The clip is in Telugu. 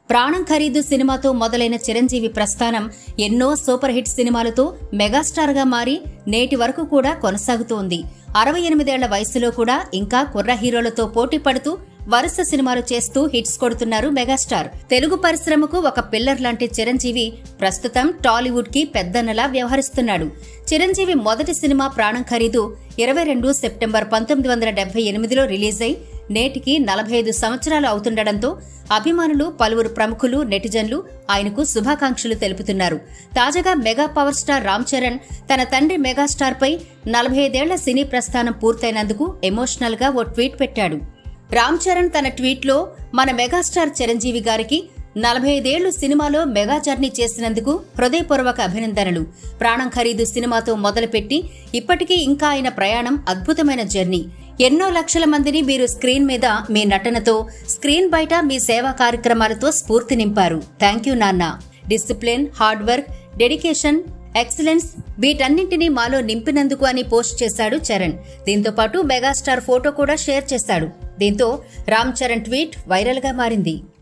ప్రాణం ఖరీదు సినిమాతో మొదలైన చిరంజీవి ప్రస్థానం ఎన్నో సూపర్ హిట్ సినిమాలతో మెగాస్టార్ గా మారి నేటి వరకు కూడా కొనసాగుతోంది అరవై ఎనిమిదేళ్ల వయసులో కూడా ఇంకా కుర్ర హీరోలతో పోటీ పడుతూ వరుస సినిమాలు చేస్తూ హిట్స్ కొడుతున్నారు మెగాస్టార్ తెలుగు పరిశ్రమకు ఒక పిల్లర్ లాంటి చిరంజీవి ప్రస్తుతం టాలీవుడ్ కి పెద్దన్నలా వ్యవహరిస్తున్నాడు చిరంజీవి మొదటి సినిమా ప్రాణం ఖరీదు ఇరవై రెండు సెప్టెంబర్ పంతొమ్మిది వందల డెబ్బై ఎనిమిదిలో రిలీజ్ అయి నేటికి నలభై ఐదు సంవత్సరాలు అవుతుండటంతో అభిమానులు పలువురు ప్రముఖులు నెటిజన్లు ఆయనకు శుభాకాంక్షలు తెలుపుతున్నారు తాజాగా mega power star Ram Charan తన తండ్రి మెగాస్టార్ పై నలభై ఐదేళ్ల సినీ ప్రస్థానం పూర్తయినందుకు ఎమోషనల్ గా ఓ ట్వీట్ పెట్టాడు రామ్ చరణ్ తన ట్వీట్లో మన మెగాస్టార్ చిరంజీవి గారికి నలభై ఐదేళ్లు సినిమాలో మెగా జర్నీ చేసినందుకు హృదయపూర్వక అభినందనలు ప్రాణం ఖరీదు సినిమాతో మొదలుపెట్టి ఇప్పటికీ ఇంకా ఆయన ప్రయాణం అద్భుతమైన జర్నీ ఎన్నో లక్షల మందిని మీరు స్క్రీన్ మీద మీ నటనతో స్క్రీన్ బయట మీ సేవా కార్యక్రమాలతో స్ఫూర్తి నింపారు థ్యాంక్ యూ నాన్న discipline hard work dedication excellence వీటన్నింటినీ మాలో నింపినందుకు అని పోస్ట్ చేశాడు చరణ్ దీంతో పాటు మెగాస్టార్ ఫోటో కూడా షేర్ చేశాడు దీంతో రామ్ చరణ్ ట్వీట్ వైరల్ గా మారింది